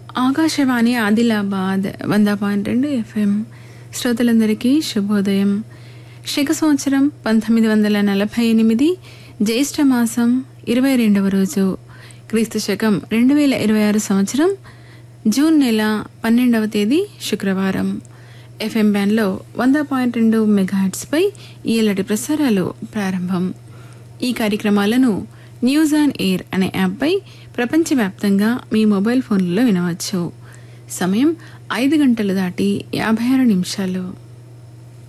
ఆకాశవాణి ఆదిలాబాద్ వంద పాయింట్ రెండు ఎఫ్ఎం శ్రోతలందరికీ శుభోదయం శక సంవత్సరం పంతొమ్మిది వందల నలభై ఎనిమిది జ్యేష్ఠ మాసం ఇరవై రెండవ రోజు క్రీస్తు శకం రెండు వేల ఇరవై ఆరు సంవత్సరం జూన్ నెల పన్నెండవ తేదీ శుక్రవారం ఎఫ్ఎం బ్యాండ్లో వంద పాయింట్ రెండు మెగాహెట్స్పై ఈలటి ప్రసారాలు ప్రారంభం ఈ కార్యక్రమాలను న్యూస్ ఆన్ ఎయిర్ అనే యాప్పై ప్రపంచవ్యాప్తంగా మీ మొబైల్ ఫోన్లలో వినవచ్చు సమయం ఐదు గంటలు దాటి యాభై ఆరు నిమిషాలు